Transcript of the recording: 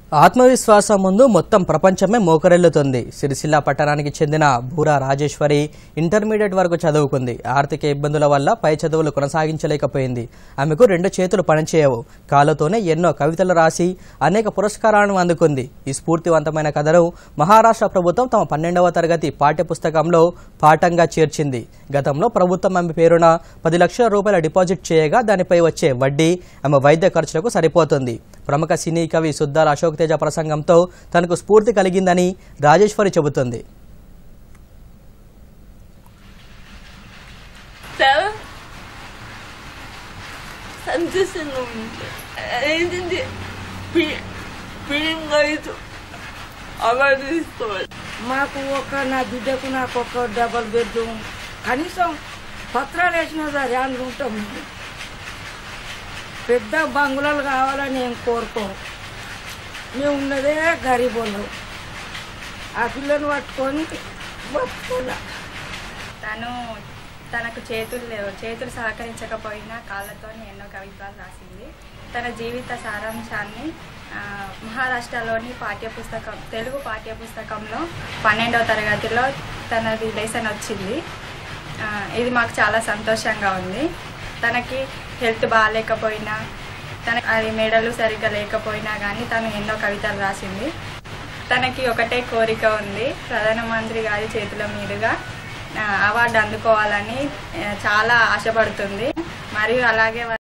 ఆత్మవిశ్వాసం ముందు మొత్తం ప్రపంచమే మోకరెళ్లుతుంది సిరిసిల్ల పట్టణానికి చెందిన బూరా రాజేశ్వరి ఇంటర్మీడియట్ వరకు చదువుకుంది ఆర్థిక ఇబ్బందుల వల్ల పై చదువులు కొనసాగించలేకపోయింది ఆమెకు రెండు చేతులు పనిచేయవు కాళ్ళతోనే ఎన్నో కవితలు రాసి అనేక పురస్కారాలను అందుకుంది ఈ స్ఫూర్తివంతమైన కథను మహారాష్ట్ర ప్రభుత్వం తమ పన్నెండవ తరగతి పాఠ్యపుస్తకంలో పాఠంగా చేర్చింది గతంలో ప్రభుత్వం ఆమె పేరున పది లక్షల రూపాయల డిపాజిట్ చేయగా దానిపై వచ్చే వడ్డీ ఆమె వైద్య ఖర్చులకు సరిపోతుంది ప్రముఖ సినీ కవి సుద్దాల అశోక్ తేజ ప్రసంగంతో తనకు స్ఫూర్తి కలిగిందని రాజేశ్వరి చెబుతుంది చాలా సంతోషంగా ఉంది ఏంటంటే ఫీలింగ్ అయితే అవార్డు తీసుకోవాలి మాకు ఒక నా బిడ్డకు నాకు ఒక డబల్ బెడ్రూమ్ కనీసం పత్రాలు వేసినా సరే అందులో ఉంటాం మేము. పెద్ద బంగుళాలు కావాలని ఏం కోరుకోం మేము ఉన్నదే గరీబ్ వాళ్ళం ఆ పిల్లని పట్టుకొని బతుకులా తను తనకు చేతులు లేవు చేతులు సహకరించకపోయినా కాళ్ళతో ఎన్నో కవిత్వాలు రాసింది తన జీవిత సారాంశాన్ని ఆ, మహారాష్ట్రలోని పాఠ్యపుస్తకం తెలుగు పాఠ్యపుస్తకంలో పన్నెండవ తరగతిలో తనది లెసన్ వచ్చింది ఆ, ఇది మాకు చాలా సంతోషంగా ఉంది తనకి హెల్త్ బాగాలేకపోయినా తన అది మెడలు సరిగ్గా లేకపోయినా కానీ తను ఎన్నో కవితలు రాసింది తనకి ఒకటే కోరిక ఉంది ప్రధానమంత్రి గారి చేతుల మీదుగా ఆ, అవార్డు అందుకోవాలని ఆ, చాలా ఆశపడుతుంది మరియు అలాగే